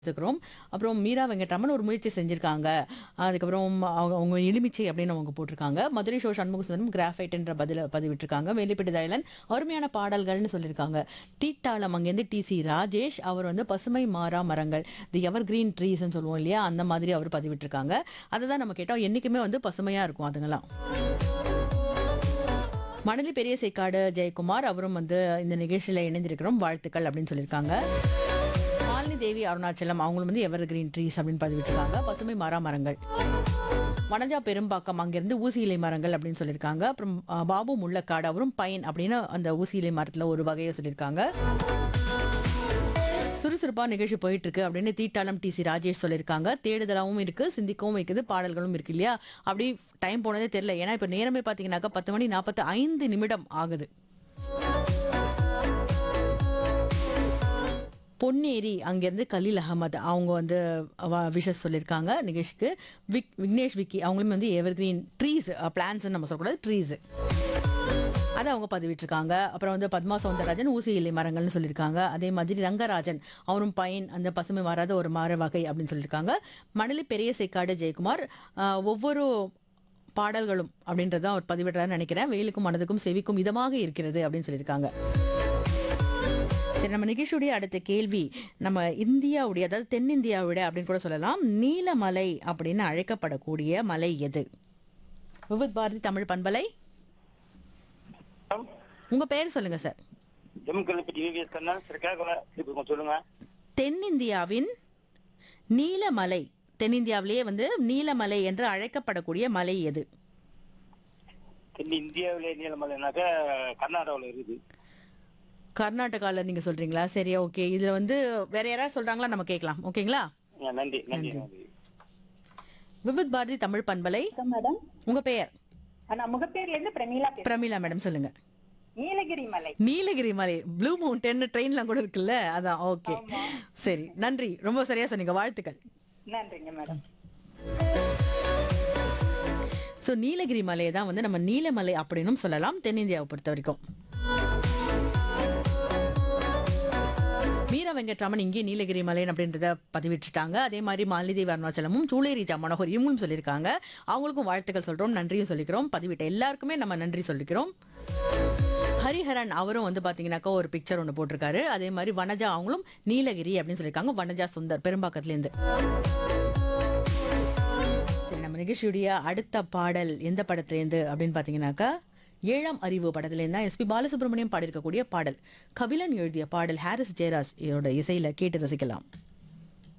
எடுத்துக்கிறோம் அப்புறம் மீரா வெங்கட்ராமன் ஒரு முயற்சி செஞ்சுருக்காங்க அதுக்கப்புறம் அவங்க அவங்க எலுமிச்சை அப்படின்னு அவங்க போட்டிருக்காங்க மதுரை ஷோ சண்முக சுந்தரம் கிராஃபைட் என்ற பதில பதிவிட்டிருக்காங்க வேலிப்பட்டி தயலன் அருமையான பாடல்கள்னு சொல்லியிருக்காங்க தீட்டாளம் அங்கேருந்து டி சி ராஜேஷ் அவர் வந்து பசுமை மாறா மரங்கள் தி எவர் கிரீன் ட்ரீஸ்ன்னு சொல்லுவோம் இல்லையா அந்த மாதிரி அவர் பதிவிட்டிருக்காங்க அதை தான் நம்ம கேட்டோம் என்றைக்குமே வந்து பசுமையாக இருக்கும் அதுங்கெல்லாம் மணலி பெரிய சேக்காடு ஜெயக்குமார் அவரும் வந்து இந்த நிகழ்ச்சியில் இணைந்திருக்கிறோம் வாழ்த்துக்கள் அப்படின்னு சொல்லியிருக்காங்க மாலினி தேவி அருணாச்சலம் அவங்களும் வந்து எவர் கிரீன் ட்ரீஸ் அப்படின்னு பதிவிட்டிருக்காங்க பசுமை மாறா மரங்கள் வனஜா பெரும்பாக்கம் அங்கிருந்து ஊசி இலை மரங்கள் அப்படின்னு சொல்லியிருக்காங்க அப்புறம் ஆ, பாபு முள்ளக்காடு அவரும் பைன் அப்படின்னு அந்த ஊசி இலை மரத்தில் ஒரு வகையை சொல்லியிருக்காங்க சுறுசுறுப்பா நிகழ்ச்சி போயிட்டு இருக்கு அப்படின்னு தீட்டாளம் டி சி ராஜேஷ் சொல்லியிருக்காங்க தேடுதலாவும் இருக்கு சிந்திக்கவும் இருக்குது பாடல்களும் இருக்கு இல்லையா அப்படி டைம் போனதே தெரியல ஏன்னா இப்போ நேரமே பார்த்தீங்கன்னாக்கா பத்து மணி நாற்பத்தி ஐந்து நிமிடம் ஆகுது பொன்னேரி அங்கேருந்து கலீல் அகமது அவங்க வந்து விஷஸ் சொல்லியிருக்காங்க நிகழ்ச்சிக்கு விக் விக்னேஷ் விக்கி அவங்களும் வந்து எவர் கிரீன் ட்ரீஸ் பிளான்ஸ் நம்ம சொல்லக்கூடாது ட்ரீஸ் அதை அவங்க பதிவிட்டிருக்காங்க அப்புறம் வந்து பத்மா சௌந்தரராஜன் ஊசி இலை மரங்கள்னு சொல்லியிருக்காங்க அதே மாதிரி ரங்கராஜன் அவரும் பையன் அந்த பசுமை மாறாத ஒரு மர வகை அப்படின்னு சொல்லியிருக்காங்க மணலி பெரிய சேக்காடு ஜெயக்குமார் ஆஹ், ஒவ்வொரு பாடல்களும் அப்படின்றத அவர் பதிவிடுறாருன்னு நினைக்கிறேன் வெயிலுக்கும் மனதுக்கும் செவிக்கும் இதமாக இருக்கிறது அப்படின்னு சொல்லியிருக்காங்க சரி நம்ம நிகழ்ச்சியுடைய அடுத்த கேள்வி நம்ம இந்தியாவுடைய அதாவது தென்னிந்தியாவுடைய அப்படின்னு கூட சொல்லலாம் நீலமலை அப்படின்னு அழைக்கப்படக்கூடிய மலை எது விவித் பாரதி தமிழ் பண்பலை உங்க பேர் சொல்லுங்க சார் எம்கல்பட்டி விவிஎஸ் கண்ணா சிறுக்காகுல இப்போ கொஞ்சம் சொல்லுங்க தென்னிந்தியாவின் நீலமலை தென்னிந்தியாவிலேயே வந்து நீலமலை என்று அழைக்கப்படக்கூடிய மலை எது தென் இந்தியாவிலே நீலமலைனாக்கா கர்நாடகாவில் இருக்குது கர்நாடகால நீங்க சொல்றீங்களா சரி ஓகே இதுல வந்து வேற யாராவது சொல்றாங்களா நம்ம கேட்கலாம் ஓகேங்களா ஆ, நன்றி நன்றி நன்றி விவித் பாரதி தமிழ் பண்பலை வணக்கம் மேடம் உங்க பெயர் நான் முகப்பேர்ல இருந்து பிரமீளா பேசுறேன் பிரமிளா மேடம் சொல்லுங்க நீலகிரி மலை நீலகிரி மலை ப்ளூ மவுண்டன் ட்ரெயின்லாம் கூட இருக்குல்ல அதான் ஓகே சரி நன்றி ரொம்ப சரியா சொன்னீங்க வாழ்த்துக்கள் நன்றிங்க மேடம் ஸோ நீலகிரி மலையை தான் வந்து நம்ம நீலமலை அப்படின்னும் சொல்லலாம் தென்னிந்தியாவை பொறுத்த வரைக்கும் வீர வெங்கட்ராமன் இங்கே நீலகிரி மலை அப்படின்றத பதிவிட்டுட்டாங்க அதே மாதிரி மாலிதேவி அருணாச்சலமும் சூளேரி மனோகர் இவங்களும் சொல்லியிருக்காங்க அவங்களுக்கும் வாழ்த்துக்கள் சொல்றோம் நன்றியும் சொல்லிக்கிறோம் பதிவிட்ட எல்லாருக்குமே நம்ம நன்றி சொல்லிக்கிறோம் ஹரிஹரன் அவரும் வந்து பாத்தீங்கன்னாக்கா ஒரு பிக்சர் ஒன்று போட்டிருக்காரு அதே மாதிரி வனஜா அவங்களும் நீலகிரி அப்படின்னு சொல்லியிருக்காங்க வனஜா சுந்தர் பெரும்பாக்கத்துலேருந்து சரி நம்ம நிகழ்ச்சியுடைய அடுத்த பாடல் எந்த படத்துலேருந்து அப்படின்னு பார்த்தீங்கன்னாக்கா ஏழாம் அறிவு படத்துலேருந்து தான் எஸ்பி பாலசுப்ரமணியம் பாடியிருக்கக்கூடிய பாடல் கபிலன் எழுதிய பாடல் ஹாரிஸ் ஜெயராஜ் இதோட இசையில் கேட்டு ரசிக்கலாம்